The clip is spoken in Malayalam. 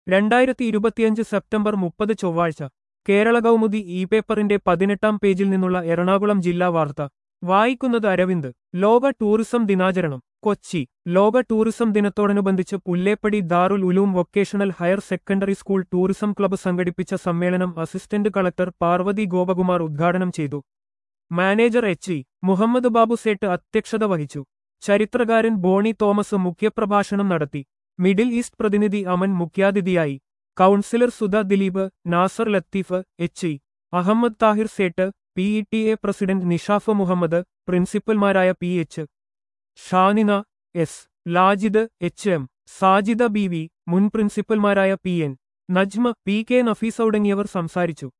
രണ്ടായിരത്തി ഇരുപത്തിയഞ്ച് സെപ്റ്റംബർ മുപ്പത് ചൊവ്വാഴ്ച കേരള കൗമുദി ഇ പേപ്പറിന്റെ പതിനെട്ടാം പേജിൽ നിന്നുള്ള എറണാകുളം ജില്ലാ വാർത്ത വായിക്കുന്നത് അരവിന്ദ് ലോക ടൂറിസം ദിനാചരണം കൊച്ചി ലോക ടൂറിസം ദിനത്തോടനുബന്ധിച്ച് Pulleppady Darul Uloom vocational higher secondary school tourism club സംഘടിപ്പിച്ച സമ്മേളനം അസിസ്റ്റന്റ് കളക്ടർ പാർവതി ഗോപകുമാർ ഉദ്ഘാടനം ചെയ്തു manager H E Muhammed Babu Sait അധ്യക്ഷത വഹിച്ചു ചരിത്രകാരൻ ബോണി തോമസ് മുഖ്യപ്രഭാഷണം നടത്തി മിഡിൽ ഈസ്റ്റ് പ്രതിനിധി അമൻ മുഖ്യാതിഥിയായി councillor Sudha Dileep Nasar Latheef H E Ahammed Thahir Sait P E T A president Nishaf Muhammed പ്രിൻസിപ്പൽമാരായ P H Shanina S Lajid H M Sajida B V മുൻ പ്രിൻസിപ്പൽമാരായ P N Najma P K Nafeesa തുടങ്ങിയവർ സംസാരിച്ചു